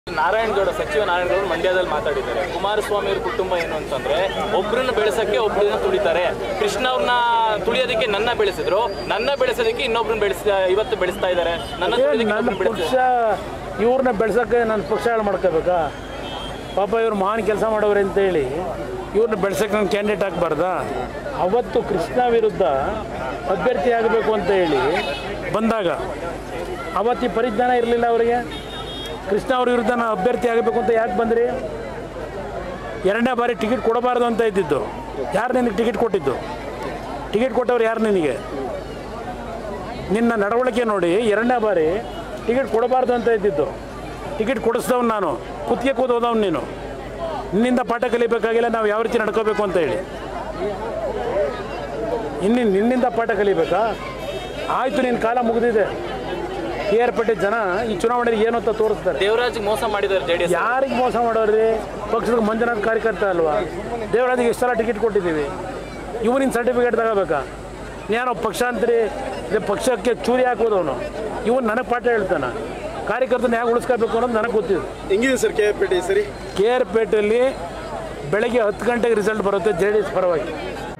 ನಾರಾಯಣಗೌಡ ಸಚಿವ ನಾರಾಯಣಗೌಡ ಮಂಡ್ಯದಲ್ಲಿ ಮಾತಾಡಿದ್ದಾರೆ ಕುಮಾರಸ್ವಾಮಿ ಅವ್ರ ಕುಟುಂಬ ಏನು ಅಂತಂದ್ರೆ ಒಬ್ರನ್ನ ಬೆಳೆಸಕ್ಕೆ ಒಬ್ರನ್ನ ತುಳಿತಾರೆ ಕೃಷ್ಣ ಅವ್ರನ್ನ ತುಳಿಯೋದಕ್ಕೆ ನನ್ನ ಬೆಳೆಸಿದ್ರು ನನ್ನ ಬೆಳೆಸೋದಕ್ಕೆ ಇನ್ನೊಬ್ರನ್ನ ಬೆಳೆಸ ಇವತ್ತು ಬೆಳೆಸ್ತಾ ಇದ್ದಾರೆ ನನ್ನ ತುಳಿಯೋದಕ್ಕೆ ನನ್ನ ಇನ್ನೊಬ್ರನ್ನ ಪಕ್ಷ ಬೆಳೆಸಿದ್ರು ಇವ್ರನ್ನ ಬೆಳ್ಸೋಕ್ಕೆ ನನ್ನ ಪಕ್ಷ ಹಾಳು ಮಾಡ್ಕೋಬೇಕಾ ಪಾಪ ಇವ್ರು ಮಹಾನ್ ಕೆಲಸ ಮಾಡೋರು ಅಂತೇಳಿ ಇವ್ರನ್ನ ಬೆಳ್ಸೋಕ್ಕೆ ನಾನು ಕ್ಯಾಂಡಿಡೇಟ್ ಹಾಕ್ಬಾರ್ದಾ ಅವತ್ತು ಕೃಷ್ಣ ವಿರುದ್ಧ ಅಭ್ಯರ್ಥಿ ಆಗಬೇಕು ಅಂತ ಹೇಳಿ ಬಂದಾಗ ಅವತ್ತು ಈ ಪರಿಜ್ಞಾನ ಇರಲಿಲ್ಲ ಅವರಿಗೆ ಕೃಷ್ಣ ಅವ್ರ ವಿರುದ್ಧ ನಾನು ಅಭ್ಯರ್ಥಿ ಆಗಬೇಕು ಅಂತ ಯಾಕೆ ಬಂದ್ರಿ ಎರಡನೇ ಬಾರಿ ಟಿಕೆಟ್ ಕೊಡಬಾರ್ದು ಅಂತ ಇದ್ದಿದ್ದು ಯಾರು ನಿನಗೆ ಟಿಕೆಟ್ ಕೊಟ್ಟಿದ್ದು ಟಿಕೆಟ್ ಕೊಟ್ಟವ್ರು ಯಾರು ನಿನಗೆ ನಿನ್ನ ನಡವಳಿಕೆ ನೋಡಿ ಎರಡನೇ ಬಾರಿ ಟಿಕೆಟ್ ಕೊಡಬಾರ್ದು ಅಂತ ಇದ್ದಿದ್ದು ಟಿಕೆಟ್ ಕೊಡಿಸ್ದವ್ನು ನಾನು ಕುತ್ತಿಗೆ ಕೂದೋದವ್ನು ನೀನು ನಿನ್ನಿಂದ ಪಾಠ ಕಲಿಬೇಕಾಗಿಲ್ಲ ನಾವು ಯಾವ ರೀತಿ ನಡ್ಕೋಬೇಕು ಅಂತ ಹೇಳಿ ಇನ್ನು ನಿನ್ನಿಂದ ಪಾಠ ಕಲಿಬೇಕಾ ಆಯಿತು ನಿನ್ನ ಕಾಲ ಮುಗಿದಿದೆ ಕೆ ಆರ್ ಪೇಟೆ ಜನ ಈ ಚುನಾವಣೆಗೆ ಏನು ಅಂತ ತೋರಿಸ್ತಾರೆ ದೇವರಾಜ್ ಮೋಸ ಮಾಡಿದ್ದಾರೆ ಜೆಡಿಎಸ್ ಯಾರಿಗೆ ಮೋಸ ಮಾಡೋರಿ ಪಕ್ಷದ ಮಂಜುನಾಥ್ ಕಾರ್ಯಕರ್ತ ಅಲ್ವಾ ದೇವರಾಜಿಗೆ ಎಷ್ಟು ಸಲ ಟಿಕೆಟ್ ಕೊಟ್ಟಿದ್ದೀವಿ ಇವನಿನ ಸರ್ಟಿಫಿಕೇಟ್ ತಗೋಬೇಕಾ ಏನೋ ಪಕ್ಷಾಂತರಿ ಇದೆ ಪಕ್ಷಕ್ಕೆ ಚೂರಿ ಹಾಕೋದು ಅವನು ಇವನು ನನಗೆ ಪಾಠ ಹೇಳ್ತಾನೆ ಕಾರ್ಯಕರ್ತನ ಹೇಗೆ ಉಳಿಸ್ಕೋಬೇಕು ಅನ್ನೋದು ನನಗೆ ಗೊತ್ತಿದೆ ಹೆಂಗಿದೆ ಸರ್ ಕೆ ಪೇಟೆ ಸರಿ ಕೆ ಆರ್ ಪೇಟೆಯಲ್ಲಿ ಬೆಳಗ್ಗೆ ಹತ್ತು ಗಂಟೆಗೆ ರಿಸಲ್ಟ್ ಬರುತ್ತೆ ಜೆ ಡಿ ಎಸ್ ಪರವಾಗಿ